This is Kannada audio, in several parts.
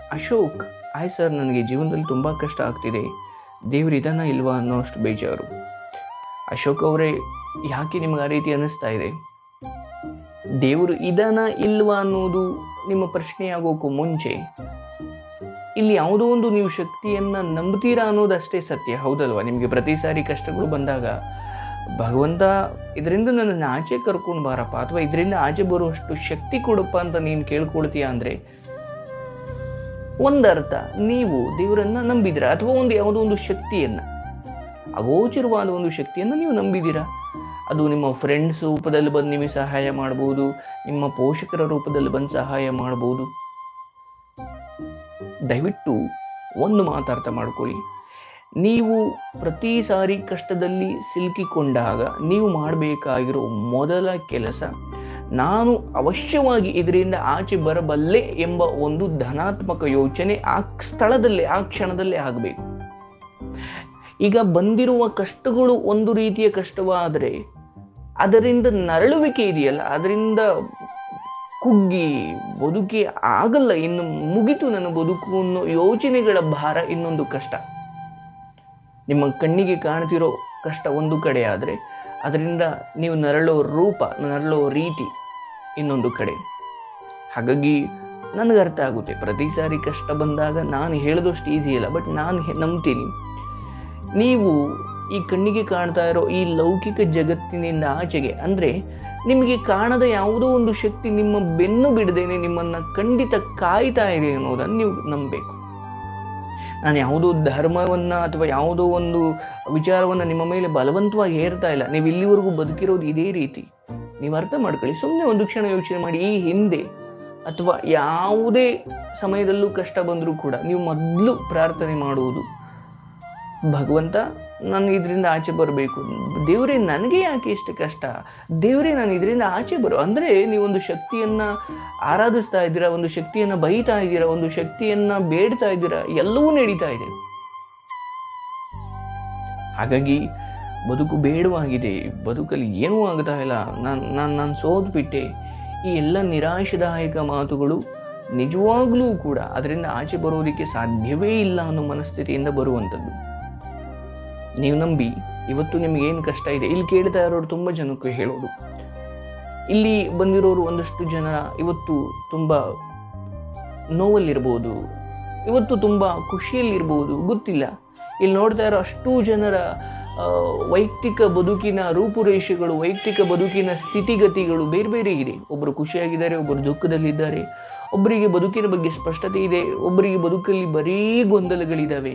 ಅಶೋಕ್ ಆಯ್ ಸರ್ ನನಗೆ ಜೀವನದಲ್ಲಿ ತುಂಬ ಕಷ್ಟ ಆಗ್ತಿದೆ ದೇವ್ರು ಇದನ್ನ ಇಲ್ವಾ ಅನ್ನೋಷ್ಟು ಬೇಜಾರು ಅಶೋಕ್ ಅವರೇ ಯಾಕೆ ನಿಮ್ಗೆ ಆ ರೀತಿ ಅನ್ನಿಸ್ತಾ ಇದೆ ದೇವರು ಇದನ್ನ ಇಲ್ವಾ ಅನ್ನೋದು ನಿಮ್ಮ ಪ್ರಶ್ನೆ ಆಗೋಕ್ಕೂ ಮುಂಚೆ ಇಲ್ಲಿ ಯಾವುದೋ ಒಂದು ನೀವು ಶಕ್ತಿಯನ್ನ ನಂಬ್ತೀರಾ ಅನ್ನೋದಷ್ಟೇ ಸತ್ಯ ಹೌದಲ್ವಾ ನಿಮಗೆ ಪ್ರತಿ ಸಾರಿ ಕಷ್ಟಗಳು ಬಂದಾಗ ಭಗವಂತ ಇದರಿಂದ ನನ್ನನ್ನು ಆಚೆ ಕರ್ಕೊಂಡು ಬಾರಪ್ಪ ಅಥವಾ ಇದರಿಂದ ಆಚೆ ಬರುವಷ್ಟು ಶಕ್ತಿ ಕೊಡಪ್ಪ ಅಂತ ನೀನು ಕೇಳ್ಕೊಳ್ತೀಯ ಅಂದರೆ ಒಂದರ್ಥ ನೀವು ದೇವರನ್ನ ನಂಬಿದಿರ ಅಥವಾ ಒಂದು ಯಾವುದೋ ಒಂದು ಶಕ್ತಿಯನ್ನ ಅಗೋಚರವಾದ ಒಂದು ಶಕ್ತಿಯನ್ನು ನೀವು ನಂಬಿದ್ದೀರಾ ಅದು ನಿಮ್ಮ ಫ್ರೆಂಡ್ಸ್ ರೂಪದಲ್ಲಿ ಬಂದು ನಿಮಗೆ ಸಹಾಯ ಮಾಡ್ಬೋದು ನಿಮ್ಮ ಪೋಷಕರ ರೂಪದಲ್ಲಿ ಬಂದು ಸಹಾಯ ಮಾಡ್ಬೋದು ದಯವಿಟ್ಟು ಒಂದು ಮಾತಾರ್ಥ ಮಾಡ್ಕೊಳ್ಳಿ ನೀವು ಪ್ರತಿ ಸಾರಿ ಕಷ್ಟದಲ್ಲಿ ಸಿಲುಕಿಕೊಂಡಾಗ ನೀವು ಮಾಡಬೇಕಾಗಿರೋ ಮೊದಲ ಕೆಲಸ ನಾನು ಅವಶ್ಯವಾಗಿ ಇದರಿಂದ ಆಚೆ ಬರಬಲ್ಲೆ ಎಂಬ ಒಂದು ಧನಾತ್ಮಕ ಯೋಚನೆ ಆ ಸ್ಥಳದಲ್ಲೇ ಆ ಕ್ಷಣದಲ್ಲೇ ಆಗಬೇಕು ಈಗ ಬಂದಿರುವ ಕಷ್ಟಗಳು ಒಂದು ರೀತಿಯ ಕಷ್ಟವಾದರೆ ಅದರಿಂದ ನರಳುವಿಕೆ ಇದೆಯಲ್ಲ ಅದರಿಂದ ಕುಗ್ಗಿ ಬದುಕಿ ಆಗಲ್ಲ ಇನ್ನು ಮುಗಿತು ನನ್ನ ಬದುಕು ಅನ್ನೋ ಯೋಚನೆಗಳ ಭಾರ ಇನ್ನೊಂದು ಕಷ್ಟ ನಿಮ್ಮ ಕಣ್ಣಿಗೆ ಕಾಣ್ತಿರೋ ಕಷ್ಟ ಒಂದು ಕಡೆ ಆದರೆ ಅದರಿಂದ ನೀವು ನರಳೋ ರೂಪ ನರಳೋ ರೀತಿ ಇನ್ನೊಂದು ಕಡೆ ಹಾಗಾಗಿ ನನಗೆ ಅರ್ಥ ಆಗುತ್ತೆ ಪ್ರತಿ ಸಾರಿ ಕಷ್ಟ ಬಂದಾಗ ನಾನು ಹೇಳೋದಷ್ಟು ಈಸಿ ಇಲ್ಲ ಬಟ್ ನಾನು ಹೆ- ನಂಬ್ತೀನಿ ನೀವು ಈ ಕಣ್ಣಿಗೆ ಕಾಣ್ತಾ ಇರೋ ಈ ಲೌಕಿಕ ಜಗತ್ತಿನಿಂದ ಆಚೆಗೆ ಅಂದರೆ ನಿಮಗೆ ಕಾಣದ ಯಾವುದೋ ಒಂದು ಶಕ್ತಿ ನಿಮ್ಮ ಬೆನ್ನು ಬಿಡದೇನೆ ನಿಮ್ಮನ್ನು ಖಂಡಿತ ಕಾಯ್ತಾ ಇದೆ ಅನ್ನೋದನ್ನು ನೀವು ನಂಬಬೇಕು ನಾನು ಯಾವುದೋ ಧರ್ಮವನ್ನು ಅಥವಾ ಯಾವುದೋ ಒಂದು ವಿಚಾರವನ್ನು ನಿಮ್ಮ ಮೇಲೆ ಬಲವಂತವಾಗಿ ಹೇರ್ತಾ ಇಲ್ಲ ನೀವು ಇಲ್ಲಿವರೆಗೂ ಬದುಕಿರೋದು ಇದೇ ರೀತಿ ನೀವು ಅರ್ಥ ಮಾಡ್ಕೊಳ್ಳಿ ಸುಮ್ಮನೆ ಒಂದು ಕ್ಷಣ ಯೋಚನೆ ಮಾಡಿ ಈ ಹಿಂದೆ ಅಥವಾ ಯಾವುದೇ ಸಮಯದಲ್ಲೂ ಕಷ್ಟ ಬಂದರೂ ಕೂಡ ನೀವು ಮೊದಲು ಪ್ರಾರ್ಥನೆ ಮಾಡುವುದು ಭಗವಂತ ನಾನು ಇದರಿಂದ ಆಚೆ ಬರಬೇಕು ದೇವರೇ ನನಗೆ ಯಾಕೆ ಇಷ್ಟು ಕಷ್ಟ ದೇವರೇ ನಾನು ಇದರಿಂದ ಆಚೆ ಬರು ಅಂದರೆ ನೀವೊಂದು ಶಕ್ತಿಯನ್ನು ಆರಾಧಿಸ್ತಾ ಇದ್ದೀರಾ ಒಂದು ಶಕ್ತಿಯನ್ನು ಬೈತಾ ಇದ್ದೀರಾ ಒಂದು ಶಕ್ತಿಯನ್ನು ಬೇಡ್ತಾ ಇದ್ದೀರಾ ಎಲ್ಲವೂ ನಡೀತಾ ಇದೆ ಹಾಗಾಗಿ ಬದುಕು ಬೇಡವಾಗಿದೆ ಬದುಕಲ್ಲಿ ಏನೂ ಆಗ್ತಾ ಇಲ್ಲ ನಾನು ನಾನು ನಾನು ಸೋತ್ಬಿಟ್ಟೆ ಈ ಎಲ್ಲ ನಿರಾಶಾದಾಯಕ ಮಾತುಗಳು ನಿಜವಾಗ್ಲೂ ಕೂಡ ಅದರಿಂದ ಆಚೆ ಬರೋದಕ್ಕೆ ಸಾಧ್ಯವೇ ಇಲ್ಲ ಅನ್ನೋ ಮನಸ್ಥಿತಿಯಿಂದ ಬರುವಂಥದ್ದು ನೀವು ನಂಬಿ ಇವತ್ತು ನಿಮ್ಗೆ ಏನು ಕಷ್ಟ ಇದೆ ಇಲ್ಲಿ ಕೇಳ್ತಾ ಇರೋರು ತುಂಬ ಜನಕ್ಕೆ ಹೇಳೋದು ಇಲ್ಲಿ ಬಂದಿರೋರು ಒಂದಷ್ಟು ಜನ ಇವತ್ತು ತುಂಬ ನೋವಲ್ಲಿರ್ಬೋದು ಇವತ್ತು ತುಂಬ ಖುಷಿಯಲ್ಲಿರ್ಬೋದು ಗೊತ್ತಿಲ್ಲ ಇಲ್ಲಿ ನೋಡ್ತಾ ಇರೋ ಅಷ್ಟು ಜನರ ಆ, ವೈಯಕ್ತಿಕ ಬದುಕಿನ ರೂಪುರೇಷೆಗಳು ವೈಯಕ್ತಿಕ ಬದುಕಿನ ಸ್ಥಿತಿಗತಿಗಳು ಬೇರೆ ಬೇರೆ ಇದೆ ಒಬ್ಬರು ಖುಷಿಯಾಗಿದ್ದಾರೆ ಒಬ್ಬರು ದುಃಖದಲ್ಲಿದ್ದಾರೆ ಒಬ್ಬರಿಗೆ ಬದುಕಿನ ಬಗ್ಗೆ ಸ್ಪಷ್ಟತೆ ಇದೆ ಒಬ್ಬರಿಗೆ ಬದುಕಲ್ಲಿ ಬರೀ ಗೊಂದಲಗಳಿದ್ದಾವೆ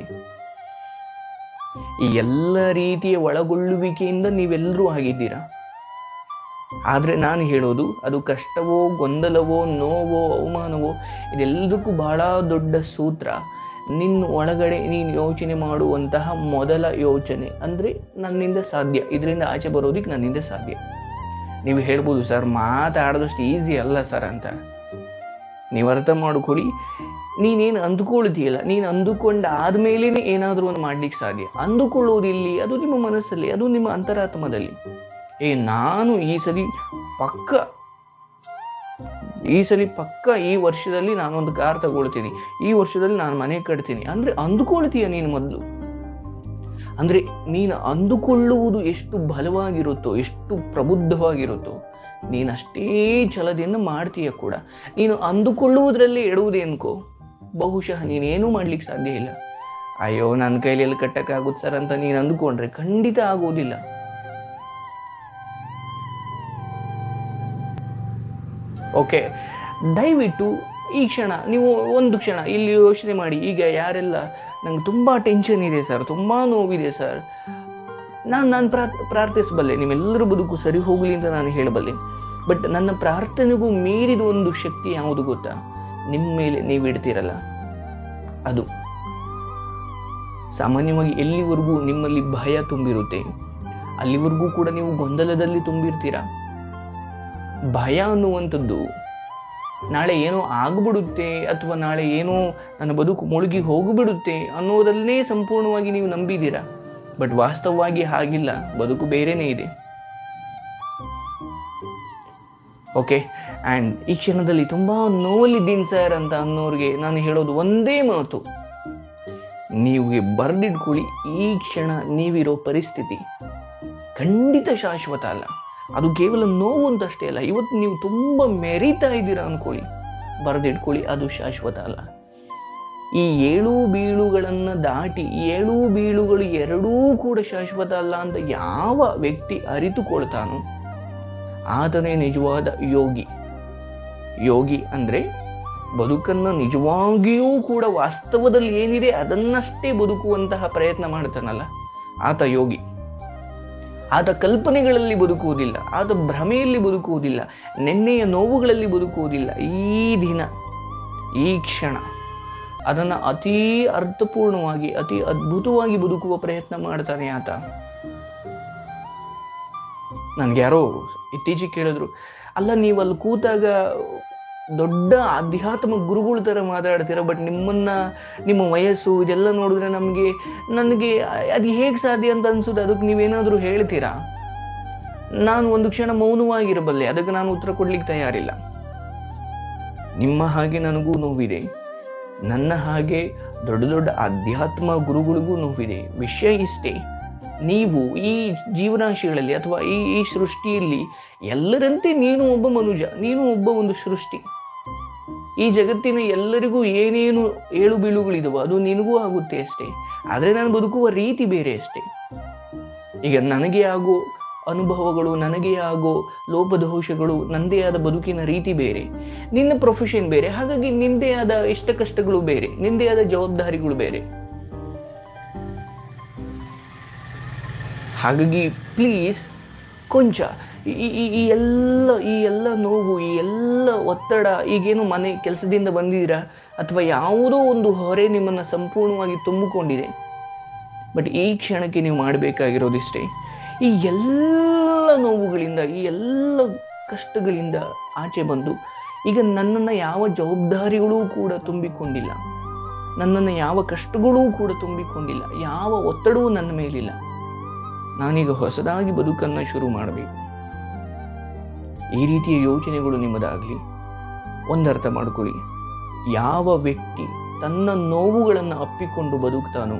ಈ ಎಲ್ಲ ರೀತಿಯ ಒಳಗೊಳ್ಳುವಿಕೆಯಿಂದ ನೀವೆಲ್ಲರೂ ಆಗಿದ್ದೀರಾ ಆದರೆ ನಾನು ಹೇಳೋದು ಅದು ಕಷ್ಟವೋ ಗೊಂದಲವೋ ನೋವೋ ಅವಮಾನವೋ ಇದೆಲ್ಲದಕ್ಕೂ ಬಹಳ ದೊಡ್ಡ ಸೂತ್ರ ನಿನ್ನ ಒಳಗಡೆ ನೀನು ಯೋಚನೆ ಮಾಡುವಂತಹ ಮೊದಲ ಯೋಚನೆ ಅಂದರೆ ನನ್ನಿಂದ ಸಾಧ್ಯ ಇದರಿಂದ ಆಚೆ ಬರೋದಕ್ಕೆ ನನ್ನಿಂದ ಸಾಧ್ಯ ನೀವು ಹೇಳ್ಬೋದು ಸರ್ ಮಾತಾಡೋದಷ್ಟು ಈಸಿ ಅಲ್ಲ ಸರ್ ಅಂತ ನೀವು ಅರ್ಥ ಮಾಡ್ಕೊಳ್ಳಿ ನೀನೇನು ಅಂದುಕೊಳ್ತೀಯಲ್ಲ ನೀನು ಅಂದುಕೊಂಡ ಆದ್ಮೇಲೆ ಏನಾದರೂ ಒಂದು ಮಾಡ್ಲಿಕ್ಕೆ ಸಾಧ್ಯ ಅಂದುಕೊಳ್ಳೋದು ಇಲ್ಲಿ ಅದು ನಿಮ್ಮ ಮನಸ್ಸಲ್ಲಿ ಅದು ನಿಮ್ಮ ಅಂತರಾತ್ಮದಲ್ಲಿ ಏ ನಾನು ಈ ಸರಿ ಪಕ್ಕ ಈ ಸಲ ಪಕ್ಕ ಈ ವರ್ಷದಲ್ಲಿ ನಾನೊಂದು ಕಾರ್ ತಗೊಳ್ತೀನಿ ಈ ವರ್ಷದಲ್ಲಿ ನಾನು ಮನೆ ಕಟ್ತೀನಿ ಅಂದರೆ ಅಂದುಕೊಳ್ತೀಯ ನೀನು ಮೊದಲು ಅಂದರೆ ನೀನು ಅಂದುಕೊಳ್ಳುವುದು ಎಷ್ಟು ಬಲವಾಗಿರುತ್ತೋ ಎಷ್ಟು ಪ್ರಬುದ್ಧವಾಗಿರುತ್ತೋ ನೀನು ಅಷ್ಟೇ ಛಲದಿಂದ ಮಾಡ್ತೀಯ ಕೂಡ ನೀನು ಅಂದುಕೊಳ್ಳುವುದರಲ್ಲಿ ಎಡುವುದೇ ಅನ್ಕೋ ಬಹುಶಃ ನೀನೇನೂ ಮಾಡ್ಲಿಕ್ಕೆ ಸಾಧ್ಯ ಇಲ್ಲ ಅಯ್ಯೋ ನನ್ನ ಕೈಲಿ ಎಲ್ಲಿ ಕಟ್ಟಕ್ಕಾಗುತ್ತೆ ಸರ್ ಅಂತ ನೀನು ಅಂದುಕೊಂಡ್ರೆ ಖಂಡಿತ ಆಗೋದಿಲ್ಲ ಓಕೆ ದಯವಿಟ್ಟು ಈ ಕ್ಷಣ ನೀವು ಒಂದು ಕ್ಷಣ ಇಲ್ಲಿ ಯೋಚನೆ ಮಾಡಿ ಈಗ ಯಾರೆಲ್ಲ ನಂಗೆ ತುಂಬ ಟೆನ್ಷನ್ ಇದೆ ಸರ್ ತುಂಬ ನೋವಿದೆ ಸರ್ ನಾನು ನಾನು ಪ್ರಾರ್ ಪ್ರಾರ್ಥಿಸಬಲ್ಲೆ ನಿಮ್ಮೆಲ್ಲರ ಬದುಕು ಸರಿ ಹೋಗಲಿ ಅಂತ ನಾನು ಹೇಳಬಲ್ಲೆ ಬಟ್ ನನ್ನ ಪ್ರಾರ್ಥನೆಗೂ ಮೀರಿದ ಒಂದು ಶಕ್ತಿ ಯಾವುದು ಗೊತ್ತಾ ನಿಮ್ಮ ಮೇಲೆ ನೀವು ಇಡ್ತೀರಲ್ಲ ಅದು ಸಾಮಾನ್ಯವಾಗಿ ಎಲ್ಲಿವರೆಗೂ ನಿಮ್ಮಲ್ಲಿ ಭಯ ತುಂಬಿರುತ್ತೆ ಅಲ್ಲಿವರೆಗೂ ಕೂಡ ನೀವು ಗೊಂದಲದಲ್ಲಿ ತುಂಬಿರ್ತೀರಾ ಭಯ ಅನ್ನುವಂಥದ್ದು ನಾಳೆ ಏನೋ ಆಗ್ಬಿಡುತ್ತೆ ಅಥವಾ ನಾಳೆ ಏನೋ ನನ್ನ ಬದುಕು ಮುಳುಗಿ ಹೋಗಿಬಿಡುತ್ತೆ ಅನ್ನೋದನ್ನೇ ಸಂಪೂರ್ಣವಾಗಿ ನೀವು ನಂಬಿದ್ದೀರಾ ಬಟ್ ವಾಸ್ತವವಾಗಿ ಹಾಗಿಲ್ಲ ಬದುಕು ಬೇರೆನೇ ಇದೆ ಓಕೆ ಆ್ಯಂಡ್ ಈ ಕ್ಷಣದಲ್ಲಿ ತುಂಬ ನೋವಲ್ಲಿದ್ದೀನಿ ಸರ್ ಅಂತ ಅನ್ನೋರಿಗೆ ನಾನು ಹೇಳೋದು ಒಂದೇ ಮಾತು ನೀವು ಬರೆದಿಟ್ಕೊಳ್ಳಿ ಈ ಕ್ಷಣ ನೀವಿರೋ ಪರಿಸ್ಥಿತಿ ಖಂಡಿತ ಶಾಶ್ವತ ಅಲ್ಲ ಅದು ಕೇವಲ ನೋವು ಅಂತಷ್ಟೇ ಅಲ್ಲ ಇವತ್ತು ನೀವು ತುಂಬ ಮೆರಿತಾ ಇದ್ದೀರಾ ಅಂದ್ಕೊಳ್ಳಿ ಬರೆದಿಟ್ಕೊಳ್ಳಿ ಅದು ಶಾಶ್ವತ ಅಲ್ಲ ಈ ಏಳು ಬೀಳುಗಳನ್ನು ದಾಟಿ ಈ ಏಳು ಬೀಳುಗಳು ಎರಡೂ ಕೂಡ ಶಾಶ್ವತ ಅಲ್ಲ ಅಂತ ಯಾವ ವ್ಯಕ್ತಿ ಅರಿತುಕೊಳ್ತಾನೋ ಆತನೇ ನಿಜವಾದ ಯೋಗಿ ಯೋಗಿ ಅಂದರೆ ಬದುಕನ್ನು ನಿಜವಾಗಿಯೂ ಕೂಡ ವಾಸ್ತವದಲ್ಲಿ ಏನಿದೆ ಅದನ್ನಷ್ಟೇ ಬದುಕುವಂತಹ ಪ್ರಯತ್ನ ಮಾಡ್ತಾನಲ್ಲ ಆತ ಯೋಗಿ ಆತ ಕಲ್ಪನೆಗಳಲ್ಲಿ ಬದುಕುವುದಿಲ್ಲ ಆತ ಭ್ರಮೆಯಲ್ಲಿ ಬದುಕುವುದಿಲ್ಲ ನೆನ್ನೆಯ ನೋವುಗಳಲ್ಲಿ ಬದುಕುವುದಿಲ್ಲ ಈ ದಿನ ಈ ಕ್ಷಣ ಅದನ್ನು ಅತೀ ಅರ್ಥಪೂರ್ಣವಾಗಿ ಅತಿ ಅದ್ಭುತವಾಗಿ ಬದುಕುವ ಪ್ರಯತ್ನ ಮಾಡ್ತಾನೆ ಆತ ನನ್ಗೆ ಯಾರೋ ಇತ್ತೀಚೆಗೆ ಕೇಳಿದ್ರು ಅಲ್ಲ ನೀವು ಅಲ್ಲಿ ಕೂತಾಗ ದೊಡ್ಡ ಆಧ್ಯಾತ್ಮ ಗುರುಗಳ ಥರ ಮಾತಾಡ್ತೀರ ಬಟ್ ನಿಮ್ಮನ್ನ ನಿಮ್ಮ ವಯಸ್ಸು ಇದೆಲ್ಲ ನೋಡಿದ್ರೆ ನಮಗೆ ನನಗೆ ಅದು ಹೇಗೆ ಸಾಧ್ಯ ಅಂತ ಅನ್ಸುತ್ತೆ ಅದಕ್ಕೆ ನೀವೇನಾದರೂ ಹೇಳ್ತೀರಾ ನಾನು ಒಂದು ಕ್ಷಣ ಮೌನವಾಗಿರಬಲ್ಲೆ ಅದಕ್ಕೆ ನಾನು ಉತ್ತರ ಕೊಡ್ಲಿಕ್ಕೆ ತಯಾರಿಲ್ಲ ನಿಮ್ಮ ಹಾಗೆ ನನಗೂ ನೋವಿದೆ ನನ್ನ ಹಾಗೆ ದೊಡ್ಡ ದೊಡ್ಡ ಆಧ್ಯಾತ್ಮ ಗುರುಗಳಿಗೂ ನೋವಿದೆ ವಿಷಯ ಇಷ್ಟೇ ನೀವು ಈ ಜೀವರಾಶಿಗಳಲ್ಲಿ ಅಥವಾ ಈ ಈ ಸೃಷ್ಟಿಯಲ್ಲಿ ಎಲ್ಲರಂತೆ ನೀನು ಒಬ್ಬ ಮನುಜ ನೀನು ಒಬ್ಬ ಒಂದು ಸೃಷ್ಟಿ ಈ ಜಗತ್ತಿನ ಎಲ್ಲರಿಗೂ ಏನೇನು ಏಳು ಬೀಳುಗಳಿದವೋ ಅದು ನಿನಗೂ ಆಗುತ್ತೆ ಅಷ್ಟೇ ಆದರೆ ನಾನು ಬದುಕುವ ರೀತಿ ಬೇರೆ ಅಷ್ಟೇ ಈಗ ನನಗೆ ಆಗೋ ಅನುಭವಗಳು ನನಗೆ ಆಗೋ ಲೋಪದೋಷಗಳು ನನ್ನದೇ ಆದ ಬದುಕಿನ ರೀತಿ ಬೇರೆ ನಿನ್ನ ಪ್ರೊಫೆಷನ್ ಬೇರೆ ಹಾಗಾಗಿ ನಿಂದೇ ಆದ ಇಷ್ಟ ಕಷ್ಟಗಳು ಬೇರೆ ನಿಂದೇ ಆದ ಜವಾಬ್ದಾರಿಗಳು ಬೇರೆ ಹಾಗಾಗಿ ಪ್ಲೀಸ್ ಕೊಂಚ ಈ ಈ- ಈ ಎಲ್ಲ ಈ ಎಲ್ಲ ನೋವು ಈ ಎಲ್ಲ ಒತ್ತಡ ಈಗೇನು ಮನೆ ಕೆಲಸದಿಂದ ಬಂದಿದ್ದೀರಾ ಅಥವಾ ಯಾವುದೋ ಒಂದು ಹೊರೆ ನಿಮ್ಮನ್ನು ಸಂಪೂರ್ಣವಾಗಿ ತುಂಬಿಕೊಂಡಿದೆ ಬಟ್ ಈ ಕ್ಷಣಕ್ಕೆ ನೀವು ಮಾಡಬೇಕಾಗಿರೋದಿಷ್ಟೇ ಈ ಎಲ್ಲ ನೋವುಗಳಿಂದ ಈ ಎಲ್ಲ ಕಷ್ಟಗಳಿಂದ ಆಚೆ ಬಂದು ಈಗ ನನ್ನನ್ನು ಯಾವ ಜವಾಬ್ದಾರಿಗಳೂ ಕೂಡ ತುಂಬಿಕೊಂಡಿಲ್ಲ ನನ್ನನ್ನು ಯಾವ ಕಷ್ಟಗಳೂ ಕೂಡ ತುಂಬಿಕೊಂಡಿಲ್ಲ ಯಾವ ಒತ್ತಡವೂ ನನ್ನ ಮೇಲಿಲ್ಲ ನಾನೀಗ ಹೊಸದಾಗಿ ಬದುಕನ್ನು ಶುರು ಮಾಡಬೇಕು ಈ ರೀತಿಯ ಯೋಚನೆಗಳು ನಿಮ್ಮದಾಗಲಿ ಒಂದರ್ಥ ಮಾಡ್ಕೊಳ್ಳಿ ಯಾವ ವ್ಯಕ್ತಿ ತನ್ನ ನೋವುಗಳನ್ನು ಅಪ್ಪಿಕೊಂಡು ಬದುಕ್ತಾನೋ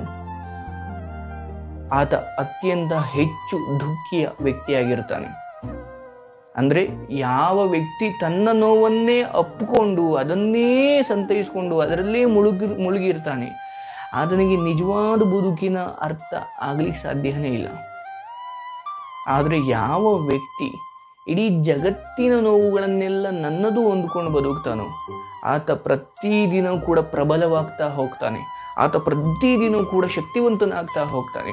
ಆತ ಅತ್ಯಂತ ಹೆಚ್ಚು ದುಃಖಿಯ ವ್ಯಕ್ತಿಯಾಗಿರ್ತಾನೆ ಅಂದ್ರೆ ಯಾವ ವ್ಯಕ್ತಿ ತನ್ನ ನೋವನ್ನೇ ಅಪ್ಪಿಕೊಂಡು ಅದನ್ನೇ ಸಂತೈಸ್ಕೊಂಡು ಅದರಲ್ಲೇ ಮುಳುಗಿ ಮುಳುಗಿರ್ತಾನೆ ಆತನಿಗೆ ನಿಜವಾದ ಬದುಕಿನ ಅರ್ಥ ಆಗ್ಲಿಕ್ಕೆ ಸಾಧ್ಯನೇ ಇಲ್ಲ ಆದರೆ ಯಾವ ವ್ಯಕ್ತಿ ಇಡೀ ಜಗತ್ತಿನ ನೋವುಗಳನ್ನೆಲ್ಲ ನನ್ನದು ಹೊಂದ್ಕೊಂಡು ಬದುಕ್ತಾನೋ ಆತ ಪ್ರತಿದಿನ ಕೂಡ ಪ್ರಬಲವಾಗ್ತಾ ಹೋಗ್ತಾನೆ ಆತ ಪ್ರತಿದಿನ ಕೂಡ ಶಕ್ತಿವಂತನಾಗ್ತಾ ಹೋಗ್ತಾನೆ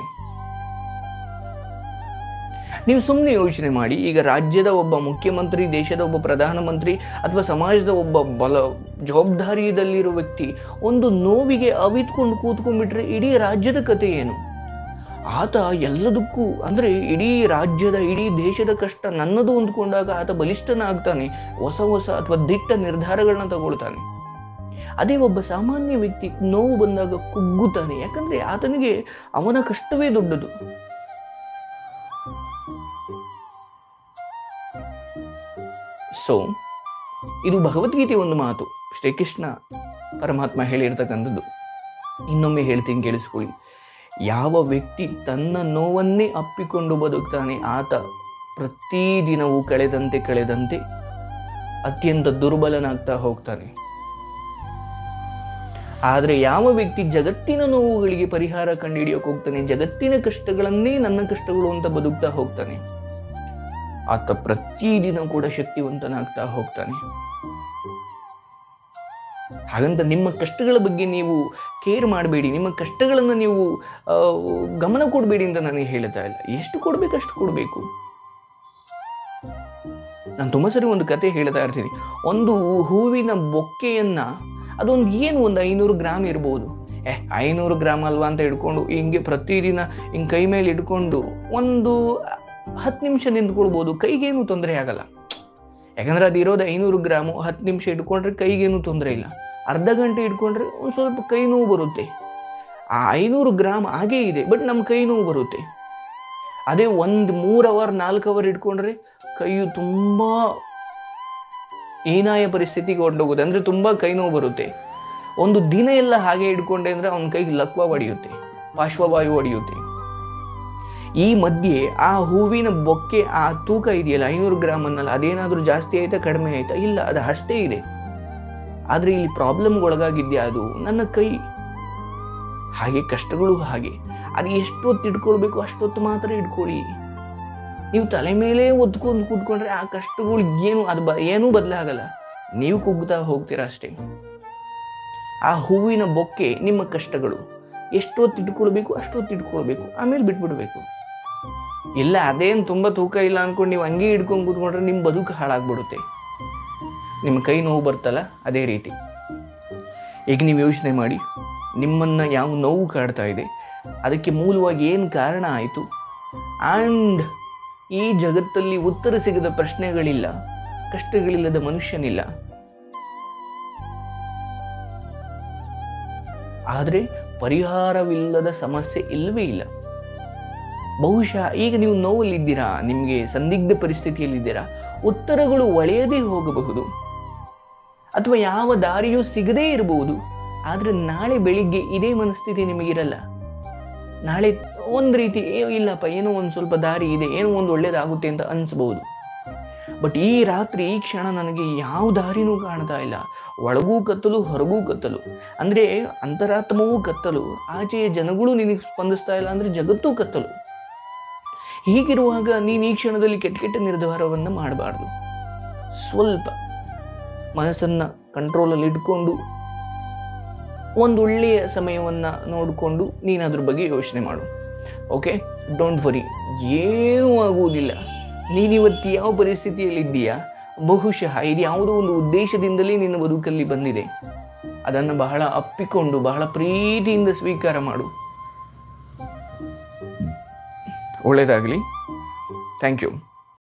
ನೀವು ಸುಮ್ಮನೆ ಯೋಚನೆ ಮಾಡಿ ಈಗ ರಾಜ್ಯದ ಒಬ್ಬ ಮುಖ್ಯಮಂತ್ರಿ ದೇಶದ ಒಬ್ಬ ಪ್ರಧಾನಮಂತ್ರಿ ಅಥವಾ ಸಮಾಜದ ಒಬ್ಬ ಬಲ ಜವಾಬ್ದಾರಿಯದಲ್ಲಿರೋ ವ್ಯಕ್ತಿ ಒಂದು ನೋವಿಗೆ ಅವಿತ್ಕೊಂಡು ಕೂತ್ಕೊಂಡ್ಬಿಟ್ರೆ ಇಡೀ ರಾಜ್ಯದ ಕತೆ ಏನು ಆತ ಎಲ್ಲದಕ್ಕೂ ಅಂದರೆ ಇಡೀ ರಾಜ್ಯದ ಇಡೀ ದೇಶದ ಕಷ್ಟ ನನ್ನದು ಅಂದ್ಕೊಂಡಾಗ ಆತ ಬಲಿಷ್ಠನಾಗ್ತಾನೆ ಹೊಸ ಹೊಸ ಅಥವಾ ದಿಟ್ಟ ನಿರ್ಧಾರಗಳನ್ನ ತಗೊಳ್ತಾನೆ ಅದೇ ಒಬ್ಬ ಸಾಮಾನ್ಯ ವ್ಯಕ್ತಿ ನೋವು ಬಂದಾಗ ಕುಗ್ಗುತ್ತಾನೆ ಯಾಕಂದ್ರೆ ಆತನಿಗೆ ಅವನ ಕಷ್ಟವೇ ದೊಡ್ಡದು ಸೊ ಇದು ಭಗವದ್ಗೀತೆ ಒಂದು ಮಾತು ಶ್ರೀಕೃಷ್ಣ ಪರಮಾತ್ಮ ಹೇಳಿರ್ತಕ್ಕಂಥದ್ದು ಇನ್ನೊಮ್ಮೆ ಹೇಳ್ತೀನಿ ಕೇಳಿಸ್ಕೊಳ್ಳಿ ಯಾವ ವ್ಯಕ್ತಿ ತನ್ನ ನೋವನ್ನೇ ಅಪ್ಪಿಕೊಂಡು ಬದುಕ್ತಾನೆ ಆತ ಪ್ರತಿದಿನವೂ ಕಳೆದಂತೆ ಕಳೆದಂತೆ ಅತ್ಯಂತ ದುರ್ಬಲನಾಗ್ತಾ ಹೋಗ್ತಾನೆ ಆದರೆ ಯಾವ ವ್ಯಕ್ತಿ ಜಗತ್ತಿನ ನೋವುಗಳಿಗೆ ಪರಿಹಾರ ಕಂಡುಹಿಡಿಯೋಕೆ ಹೋಗ್ತಾನೆ ಜಗತ್ತಿನ ಕಷ್ಟಗಳನ್ನೇ ನನ್ನ ಕಷ್ಟಗಳು ಅಂತ ಬದುಕ್ತಾ ಹೋಗ್ತಾನೆ ಆತ ಪ್ರತಿದಿನ ಕೂಡ ಶಕ್ತಿವಂತನಾಗ್ತಾ ಹೋಗ್ತಾನೆ ಹಾಗಂತ ನಿಮ್ಮ ಕಷ್ಟಗಳ ಬಗ್ಗೆ ನೀವು ಕೇರ್ ಮಾಡಬೇಡಿ ನಿಮ್ಮ ಕಷ್ಟಗಳನ್ನು ನೀವು ಆ, ಗಮನ ಕೊಡಬೇಡಿ ಅಂತ ನನಗೆ ಹೇಳ್ತಾ ಇಲ್ಲ ಎಷ್ಟು ಕೊಡ್ಬೇಕು ಅಷ್ಟು ಕೊಡಬೇಕು ನಾನು ತುಂಬ ಸರಿ ಒಂದು ಕತೆ ಹೇಳ್ತಾ ಇರ್ತೀನಿ ಒಂದು ಹೂವಿನ ಬೊಕ್ಕೆಯನ್ನ ಅದೊಂದು ಏನು ಒಂದು ಐನೂರು ಗ್ರಾಮ್ ಇರ್ಬೋದು ಏ ಐನೂರು ಗ್ರಾಮ್ ಅಲ್ವಾ ಅಂತ ಹಿಡ್ಕೊಂಡು ಹಿಂಗೆ ಪ್ರತಿದಿನ ಹಿಂಗೆ ಕೈ ಮೇಲೆ ಇಟ್ಕೊಂಡು ಒಂದು ಹತ್ತು ನಿಮಿಷ ನಿಂತ್ಕೊಳ್ಬೋದು ಕೈಗೇನು ತೊಂದರೆ ಆಗಲ್ಲ ಯಾಕಂದ್ರೆ ಅದು ಇರೋದು ಐನೂರು ಗ್ರಾಮು ಹತ್ತು ನಿಮಿಷ ಇಟ್ಕೊಂಡ್ರೆ ಕೈಗೇನು ತೊಂದರೆ ಇಲ್ಲ ಅರ್ಧ ಗಂಟೆ ಇಟ್ಕೊಂಡ್ರೆ ಒಂದು ಸ್ವಲ್ಪ ಕೈ ನೋವು ಬರುತ್ತೆ ಆ ಐನೂರು ಗ್ರಾಮ್ ಹಾಗೇ ಇದೆ ಬಟ್ ನಮ್ಮ ಕೈ ನೋವು ಬರುತ್ತೆ ಅದೇ ಒಂದು ಮೂರು ಅವರ್ ನಾಲ್ಕು ಅವರ್ ಇಟ್ಕೊಂಡ್ರೆ ಕೈಯು ತುಂಬ ಹೀನಾಯ ಪರಿಸ್ಥಿತಿಗೆ ಕೊಂಡೋಗುತ್ತೆ ಅಂದರೆ ತುಂಬ ಕೈ ನೋವು ಬರುತ್ತೆ ಒಂದು ದಿನ ಎಲ್ಲ ಹಾಗೆ ಹಿಡ್ಕೊಂಡೆ ಅಂದರೆ ಅವನ ಕೈಗೆ ಲಕ್ವ ಹೊಡೆಯುತ್ತೆ ಪಾರ್ಶ್ವವಾಯು ಹೊಡೆಯುತ್ತೆ ಈ ಮಧ್ಯೆ ಆ ಹೂವಿನ ಬೊಕ್ಕೆ ಆ ತೂಕ ಇದೆಯಲ್ಲ ಐನೂರು ಗ್ರಾಮ್ ಅನ್ನಲ್ಲ ಅದೇನಾದರೂ ಜಾಸ್ತಿ ಆಯ್ತಾ ಕಡಿಮೆ ಆಯ್ತಾ ಇಲ್ಲ ಅದು ಅಷ್ಟೇ ಇದೆ ಆದರೆ ಇಲ್ಲಿ ಪ್ರಾಬ್ಲಮ್ಗೆ ಒಳಗಾಗಿದ್ಯಾ ಅದು ನನ್ನ ಕೈ ಹಾಗೆ ಕಷ್ಟಗಳು ಹಾಗೆ ಅದು ಎಷ್ಟೊತ್ತು ಇಟ್ಕೊಳ್ಬೇಕು ಅಷ್ಟೊತ್ತು ಮಾತ್ರ ಇಟ್ಕೊಳ್ಳಿ ನೀವು ತಲೆ ಮೇಲೆ ಒತ್ಕೊಂಡು ಕೂತ್ಕೊಂಡ್ರೆ ಆ ಕಷ್ಟಗಳು ಏನು ಅದು ಬ ಏನೂ ಬದಲಾಗಲ್ಲ ನೀವು ಕುಗ್ಗುತ್ತಾ ಹೋಗ್ತೀರಾ ಅಷ್ಟೇ ಆ ಹೂವಿನ ಬೊಕ್ಕೆ ನಿಮ್ಮ ಕಷ್ಟಗಳು ಎಷ್ಟೊತ್ತು ಇಟ್ಕೊಳ್ಬೇಕು ಅಷ್ಟೊತ್ತು ಇಟ್ಕೊಳ್ಬೇಕು ಆಮೇಲೆ ಬಿಟ್ಬಿಡ್ಬೇಕು ಇಲ್ಲ ಅದೇನು ತುಂಬ ತೂಕ ಇಲ್ಲ ಅನ್ಕೊಂಡು ನೀವು ಹಂಗೆ ಹಿಡ್ಕೊಂಡು ಕೂತ್ಕೊಂಡ್ರೆ ನಿಮ್ಮ ಬದುಕು ಹಾಳಾಗ್ಬಿಡುತ್ತೆ ನಿಮ್ಮ ಕೈ ನೋವು ಬರ್ತಲ್ಲ ಅದೇ ರೀತಿ ಈಗ ನೀವು ಯೋಚನೆ ಮಾಡಿ ನಿಮ್ಮನ್ನು ಯಾವ ನೋವು ಕಾಡ್ತಾ ಇದೆ ಅದಕ್ಕೆ ಮೂಲವಾಗಿ ಏನು ಕಾರಣ ಆಯಿತು ಆ್ಯಂಡ್ ಈ ಜಗತ್ತಲ್ಲಿ ಉತ್ತರ ಸಿಗದ ಪ್ರಶ್ನೆಗಳಿಲ್ಲ ಕಷ್ಟಗಳಿಲ್ಲದ ಮನುಷ್ಯನಿಲ್ಲ ಆದರೆ ಪರಿಹಾರವಿಲ್ಲದ ಸಮಸ್ಯೆ ಇಲ್ಲವೇ ಇಲ್ಲ ಬಹುಶಃ ಈಗ ನೀವು ನೋವಲ್ಲಿದ್ದೀರಾ ನಿಮಗೆ ಸಂದಿಗ್ಧ ಪರಿಸ್ಥಿತಿಯಲ್ಲಿದ್ದೀರಾ ಉತ್ತರಗಳು ಒಳೆಯದೇ ಹೋಗಬಹುದು ಅಥವಾ ಯಾವ ದಾರಿಯೂ ಸಿಗದೇ ಇರಬಹುದು ಆದರೆ ನಾಳೆ ಬೆಳಿಗ್ಗೆ ಇದೇ ಮನಸ್ಥಿತಿ ನಿಮಗಿರಲ್ಲ ನಾಳೆ ಒಂದು ರೀತಿ ಏ ಇಲ್ಲಪ್ಪ ಏನೋ ಒಂದು ಸ್ವಲ್ಪ ದಾರಿ ಇದೆ ಏನೋ ಒಂದು ಒಳ್ಳೇದಾಗುತ್ತೆ ಅಂತ ಅನಿಸ್ಬೋದು ಬಟ್ ಈ ರಾತ್ರಿ ಈ ಕ್ಷಣ ನನಗೆ ಯಾವ ದಾರಿನೂ ಕಾಣ್ತಾ ಇಲ್ಲ ಒಳಗೂ ಕತ್ತಲು ಹೊರಗೂ ಕತ್ತಲು ಅಂದರೆ ಅಂತರಾತ್ಮವೂ ಕತ್ತಲು ಆಚೆಯ ಜನಗಳು ನಿನಗೆ ಸ್ಪಂದಿಸ್ತಾ ಇಲ್ಲ ಅಂದರೆ ಜಗತ್ತೂ ಕತ್ತಲು ಹೀಗಿರುವಾಗ ನೀನು ಈ ಕ್ಷಣದಲ್ಲಿ ಕೆಟ್ಟ ಕೆಟ್ಟ ನಿರ್ಧಾರವನ್ನು ಮಾಡಬಾರ್ದು ಸ್ವಲ್ಪ ಮನಸ್ಸನ್ನು ಕಂಟ್ರೋಲಲ್ಲಿ ಇಟ್ಕೊಂಡು ಒಂದು ಒಳ್ಳೆಯ ಸಮಯವನ್ನು ನೋಡಿಕೊಂಡು ನೀನು ಅದ್ರ ಬಗ್ಗೆ ಯೋಚನೆ ಮಾಡು ಓಕೆ ಡೋಂಟ್ ವರಿ ಏನೂ ಆಗುವುದಿಲ್ಲ ನೀನಿವತ್ತು ಯಾವ ಪರಿಸ್ಥಿತಿಯಲ್ಲಿದ್ದೀಯಾ ಬಹುಶಃ ಇದು ಯಾವುದೋ ಒಂದು ಉದ್ದೇಶದಿಂದಲೇ ನಿನ್ನ ಬದುಕಲ್ಲಿ ಬಂದಿದೆ ಅದನ್ನು ಬಹಳ ಅಪ್ಪಿಕೊಂಡು ಬಹಳ ಪ್ರೀತಿಯಿಂದ ಸ್ವೀಕಾರ ಮಾಡು ಒಳ್ಳೆಯದಾಗಲಿ ಥ್ಯಾಂಕ್ ಯು